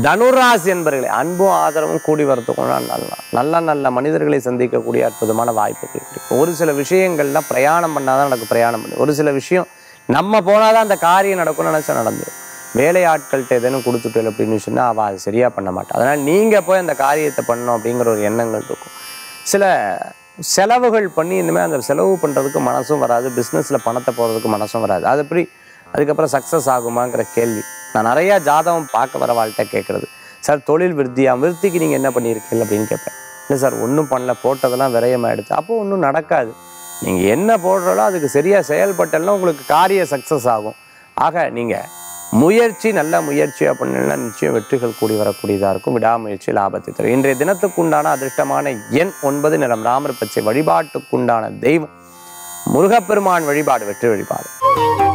தனுராசி என்பர்களே அன்பும் ஆதரவும் கூடி வரத்துக்கும் நல்ல நல்ல நல்ல மனிதர்களை சந்திக்கக்கூடிய அற்புதமான வாய்ப்புகள் கிடைக்கும் ஒரு சில விஷயங்கள்லாம் பிரயாணம் பண்ணாதான் நடக்கும் பிரயாணம் பண்ணி ஒரு சில விஷயம் நம்ம போனாதான் அந்த காரியம் நடக்கும்னு நினைச்சா நடந்துடும் வேலையாட்கள்கிட்ட எதனும் கொடுத்துட்டு அப்படின்னு சொன்னா அவள் அது சரியா பண்ண மாட்டாள் அதனால நீங்க போய் அந்த காரியத்தை பண்ணணும் அப்படிங்கிற ஒரு எண்ணங்கள் இருக்கும் சில செலவுகள் பண்ணி இனிமேல் அந்த செலவு பண்ணுறதுக்கு மனசும் வராது பிஸ்னஸில் பணத்தை போடுறதுக்கு மனசும் வராது அது எப்படி அதுக்கப்புறம் சக்ஸஸ் ஆகுமாங்கிற கேள்வி நான் நிறையா ஜாதகம் பார்க்க வர வாழ்கிட்ட கேட்குறது சார் தொழில் விருத்தியா விருத்திக்கு நீங்கள் என்ன பண்ணியிருக்கீங்க அப்படின்னு கேட்பேன் இல்லை சார் ஒன்றும் பண்ணல போட்டதெல்லாம் விரயமாயிடுச்சு அப்போ ஒன்றும் நடக்காது நீங்கள் என்ன போடுறோ அதுக்கு சரியாக செயல்பட்டலாம் உங்களுக்கு காரிய சக்ஸஸ் ஆகும் ஆக நீங்கள் முயற்சி நல்ல முயற்சியாக பண்ணீங்கன்னா நிச்சயம் வெற்றிகள் கூடி வரக்கூடியதாக இருக்கும் விடாமுயற்சி லாபத்தை தரும் இன்றைய தினத்துக்குண்டான அதிர்ஷ்டமான எண் ஒன்பது நிறம் ராமர் பச்சை வழிபாட்டுக்குண்டான தெய்வம் முருகப்பெருமான் வழிபாடு வெற்றி வழிபாடு